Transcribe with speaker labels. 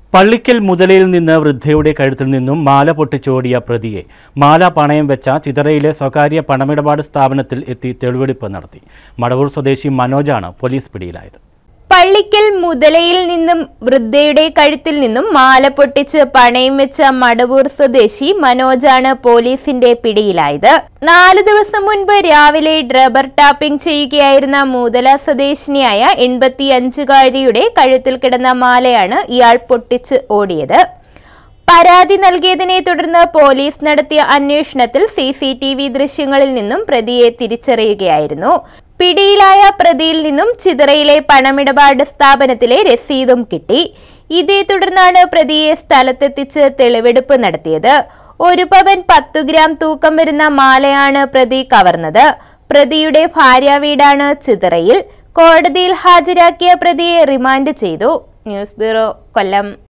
Speaker 1: പള്ളിക്കൽ മുതലയിൽ നിന്ന് വൃദ്ധയുടെ കഴുത്തിൽ നിന്നും മാല പൊട്ടിച്ചോടിയ പ്രതിയെ മാല പണയം വെച്ച ചിതറയിലെ സ്വകാര്യ പണമിടപാട് സ്ഥാപനത്തിൽ എത്തി തെളിവെടുപ്പ് നടത്തി മടവൂർ സ്വദേശി മനോജാണ് പോലീസ് പിടിയിലായത്
Speaker 2: പള്ളിക്കൽ മുതലയിൽ നിന്നും വൃദ്ധയുടെ കഴുത്തിൽ നിന്നും മാല പൊട്ടിച്ച് പണയം വെച്ച മടവൂർ സ്വദേശി മനോജാണ് പോലീസിന്റെ പിടിയിലായത് നാല് ദിവസം മുൻപ് രാവിലെ ഡ്രബർ ടാപ്പിംഗ് ചെയ്യുകയായിരുന്ന മുതല സ്വദേശിനിയായ എൺപത്തിയഞ്ചുകാരിയുടെ കഴുത്തിൽ കിടന്ന മാലയാണ് ഇയാൾ പൊട്ടിച്ച് ഓടിയത് പരാതി നൽകിയതിനെ തുടർന്ന് പോലീസ് നടത്തിയ അന്വേഷണത്തിൽ സി സി ടി വി ദൃശ്യങ്ങളിൽ നിന്നും പ്രതിയെ തിരിച്ചറിയുകയായിരുന്നു പിടിയിലായ പ്രതിയിൽ നിന്നും ചിതറയിലെ പണമിടപാട് സ്ഥാപനത്തിലെ രസീതും കിട്ടി ഇതേ തുടർന്നാണ് പ്രതിയെ സ്ഥലത്തെത്തിച്ച് തെളിവെടുപ്പ് നടത്തിയത് ഒരു പവൻ പത്തു ഗ്രാം തൂക്കം വരുന്ന മാലയാണ് പ്രതി കവർന്നത് പ്രതിയുടെ ഭാര്യ വീടാണ് ചിതറയിൽ കോടതിയിൽ ഹാജരാക്കിയ പ്രതിയെ റിമാൻഡ് ചെയ്തു ന്യൂസ് ബ്യൂറോ കൊല്ലം